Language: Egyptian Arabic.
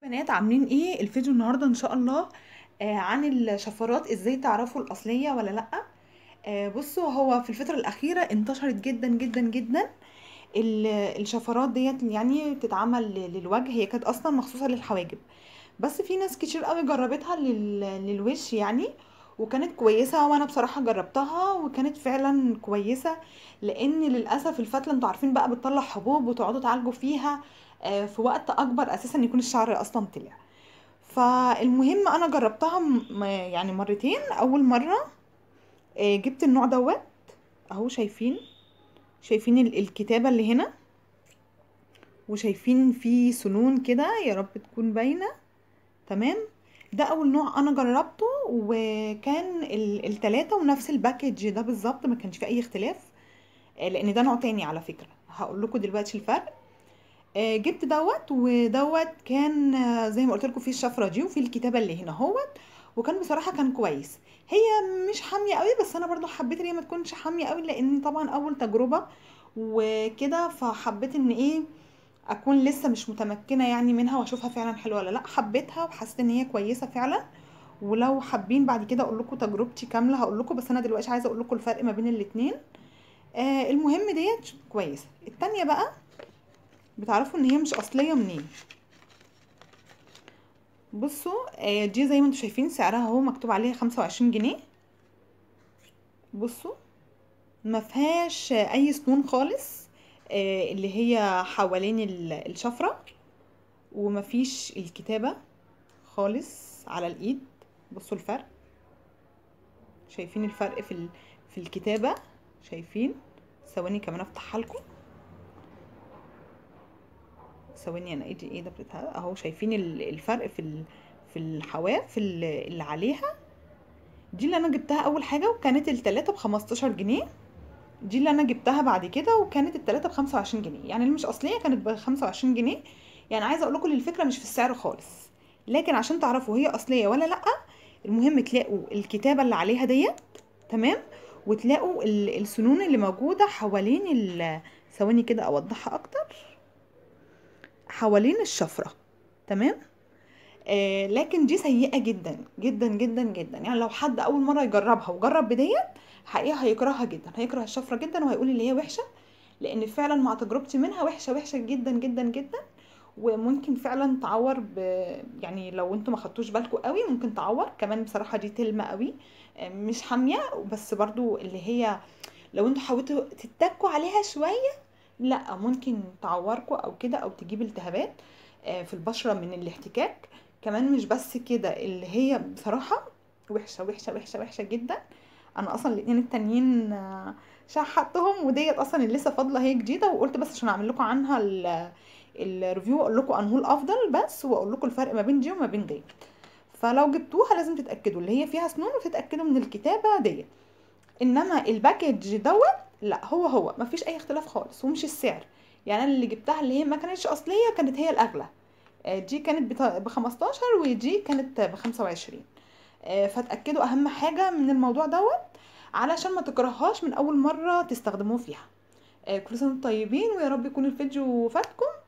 بنات عاملين ايه الفيديو النهارده ان شاء الله آه عن الشفرات ازاي تعرفوا الاصليه ولا لا آه بصوا هو في الفتره الاخيره انتشرت جدا جدا جدا ال- الشفرات ديت يعني بتتعمل ل- للوجه هي كانت اصلا مخصوصه للحواجب بس في ناس كتير قوي جربتها لل... للوش يعني وكانت كويسه وانا بصراحه جربتها وكانت فعلا كويسه لان للاسف الفتله انتوا عارفين بقى بتطلع حبوب وتقعدوا تعالجوا فيها آه، في وقت اكبر اساسا يكون الشعر اصلا طلع فالمهم انا جربتها م- يعني مرتين اول مره آه، جبت النوع دوت اهو شايفين شايفين ال- الكتابه اللي هنا وشايفين في سنون كده يا رب تكون باينه تمام ده اول نوع انا جربته وكان ال- التلاتة ونفس الباكج ده بالظبط ما كانش فيه اي اختلاف آه، لان ده نوع تاني على فكره هقول لكم دلوقتي الفرق آه، جبت دوت ودوت كان آه، زي ما قلت لكم فيه الشفره دي وفيه الكتابه اللي هنا اهوت وكان بصراحه كان كويس هي مش حاميه قوي بس انا برضو حبيت ان هي ما تكونش حاميه قوي لان طبعا اول تجربه وكده فحبيت ان ايه اكون لسه مش متمكنه يعني منها واشوفها فعلا حلوه ولا لا حبيتها وحسيت ان هي كويسه فعلا ولو حابين بعد كده اقول لكم تجربتي كامله هقول لكم بس انا دلوقتي عايزه اقول لكم الفرق ما بين الاتنين آه المهم ديت كويسه التانية بقى بتعرفوا ان هي مش اصليه منين بصوا آه، دي زي ما انتم شايفين سعرها اهو مكتوب عليها خمسة وعشرين جنيه بصوا ما فيهاش اي سنون خالص آه، اللي هي حوالين ال- الشفرة وما فيش الكتابة خالص على الايد بصوا الفرق شايفين الفرق في ال- في الكتابة شايفين ثواني كمان افتحها لكم ثواني انا ايدي ايه ده بتتهز اهو شايفين ال- الفرق في ال- في الحواف ال- اللي عليها دي اللي انا جبتها اول حاجه وكانت التلاتة بخمستاشر جنيه دي اللي انا جبتها بعد كده وكانت التلاتة بخمسة وعشرين جنيه يعني اللي مش اصليه كانت بخمسة وعشرين جنيه يعني عايزه اقول لكم الفكره مش في السعر خالص لكن عشان تعرفوا هي اصليه ولا لا المهم تلاقوا الكتابه اللي عليها ديت تمام وتلاقوا ال- السنون اللي موجوده حوالين ال- ثواني كده اوضحها اكتر حوالين الشفرة تمام آه لكن دي سيئة جدا جدا جدا جدا يعني لو حد أول مرة يجربها وجرب بديت حقيقة هيكرهها جدا هيكره الشفرة جدا وهيقول اللي هي وحشة لأن فعلا مع تجربتي منها وحشة وحشة جدا جدا جدا وممكن فعلا تعور ب... يعني لو انتوا ما خدتوش بالكم قوي ممكن تعور كمان بصراحة دي تلمة قوي آه، مش حامية بس برضو اللي هي لو انتوا حاولتوا تتكوا عليها شوية لا ممكن تعوركوا او كده او تجيب التهابات آه، في البشرة من الاحتكاك كمان مش بس كده اللي هي بصراحة وحشة وحشة وحشة وحشة جدا انا اصلا الاتنين التانيين آه، شحتهم وديت اصلا اللي لسه فاضلة هي جديدة وقلت بس عشان اعمل لكم عنها ال- الريفيو واقول لكم انه الافضل بس واقول لكم الفرق ما بين دي وما بين ديت فلو جبتوها لازم تتاكدوا اللي هي فيها سنون وتتاكدوا من الكتابة ديت انما الباكج دوت لا هو هو مفيش اي اختلاف خالص ومش السعر يعني انا اللي جبتها اللي هي ما كانتش اصليه كانت هي الاغلى آه، دي كانت ب 15 ودي كانت ب 25 آه، فاتاكدوا اهم حاجه من الموضوع دوت علشان ما تكرههاش من اول مره تستخدموه فيها آه، كل سنه وانتم طيبين ويا رب يكون الفيديو فاتكم